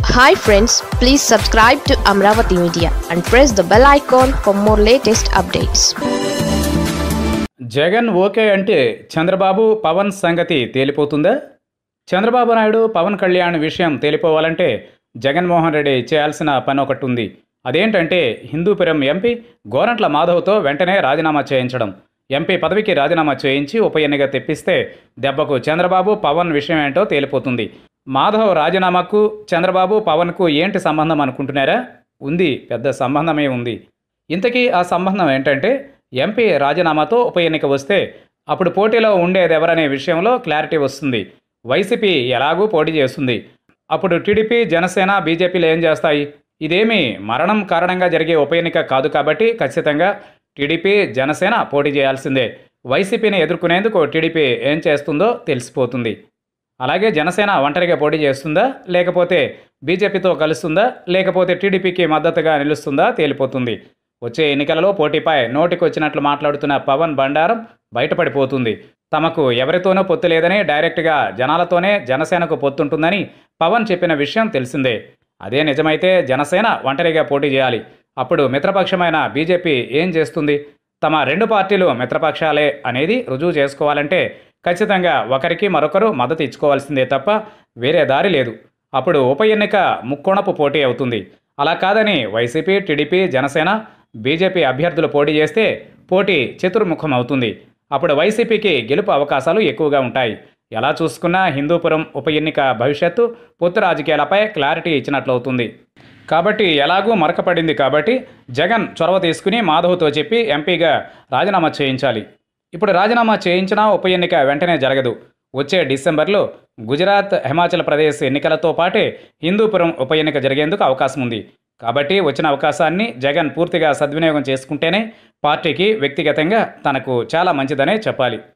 hi friends please subscribe to Amaravati media and press the bell icon for more latest updates Jagan okay అంటే చంద్రబాబు పవన్ సంగతి తేలిపోతుందా చంద్రబాబు నాయుడు పవన్ కళ్యాణ్ విషయం తేలిపోవాలంటే జగన్మోహన్ రెడ్డి చేయాల్సిన పని ఒకటి ఉంది అదేంటంటే హిందూపురం ఎంపీ గోరంట్ల మాధవ్తో వెంటనే రాజీనామా చేయించడం ఎంపీ పదవికి రాజీనామా చేయించి ఉప ఎన్నిక తెప్పిస్తే దెబ్బకు చంద్రబాబు పవన్ విషయం ఏంటో తేలిపోతుంది మాధవ్ రాజీనామాకు చంద్రబాబు పవన్కు ఏంటి సంబంధం అనుకుంటున్నారా ఉంది పెద్ద సంబంధమే ఉంది ఇంతకీ ఆ సంబంధం ఏంటంటే ఎంపీ రాజీనామాతో ఉప ఎన్నిక వస్తే అప్పుడు పోటీలో ఉండేది ఎవరనే విషయంలో క్లారిటీ వస్తుంది వైసీపీ ఎలాగూ పోటీ చేస్తుంది అప్పుడు టీడీపీ జనసేన బీజేపీలు ఏం చేస్తాయి ఇదేమీ మరణం కారణంగా జరిగే ఉప ఎన్నిక కాదు కాబట్టి ఖచ్చితంగా టీడీపీ జనసేన పోటీ చేయాల్సిందే వైసీపీని ఎదుర్కొనేందుకు టీడీపీ ఏం చేస్తుందో తెలిసిపోతుంది అలాగే జనసేన ఒంటరిగా పోటీ చేస్తుందా లేకపోతే బీజేపీతో కలుస్తుందా లేకపోతే టీడీపీకి మద్దతుగా నిలుస్తుందా తేలిపోతుంది వచ్చే ఎన్నికలలో పోటీపై నోటికొచ్చినట్లు మాట్లాడుతున్న పవన్ బండారం బయటపడిపోతుంది తమకు ఎవరితోనూ పొత్తు లేదని డైరెక్ట్గా జనాలతోనే జనసేనకు పొత్తుంటుందని పవన్ చెప్పిన విషయం తెలిసిందే అదే నిజమైతే జనసేన ఒంటరిగా పోటీ చేయాలి అప్పుడు మిత్రపక్షమైన బీజేపీ ఏం చేస్తుంది తమ రెండు పార్టీలు మిత్రపక్షాలే అనేది రుజువు చేసుకోవాలంటే ఖచ్చితంగా ఒకరికి మరొకరు మద్దతు ఇచ్చుకోవాల్సిందే తప్ప వేరే దారి లేదు అప్పుడు ఉప ఎన్నిక ముక్కోణపు పోటీ అవుతుంది అలా కాదని వైసీపీ టీడీపీ జనసేన బీజేపీ అభ్యర్థులు పోటీ చేస్తే పోటీ చతుర్ముఖం అవుతుంది అప్పుడు వైసీపీకి గెలుపు అవకాశాలు ఎక్కువగా ఉంటాయి ఎలా చూసుకున్నా హిందూపురం ఉప ఎన్నిక భవిష్యత్తు పొత్తు రాజకీయాలపై క్లారిటీ ఇచ్చినట్లవుతుంది కాబట్టి ఎలాగూ మరకపడింది కాబట్టి జగన్ చొరవ తీసుకుని మాధవ్తో చెప్పి ఎంపీగా రాజీనామా చేయించాలి ఇప్పుడు రాజీనామా చేయించినా ఉప ఎన్నిక వెంటనే జరగదు వచ్చే డిసెంబర్లో గుజరాత్ హిమాచల్ ప్రదేశ్ ఎన్నికలతో పాటే హిందూపురం ఉప ఎన్నిక జరిగేందుకు అవకాశం ఉంది కాబట్టి వచ్చిన అవకాశాన్ని జగన్ పూర్తిగా సద్వినియోగం చేసుకుంటేనే పార్టీకి వ్యక్తిగతంగా తనకు చాలా మంచిదనే చెప్పాలి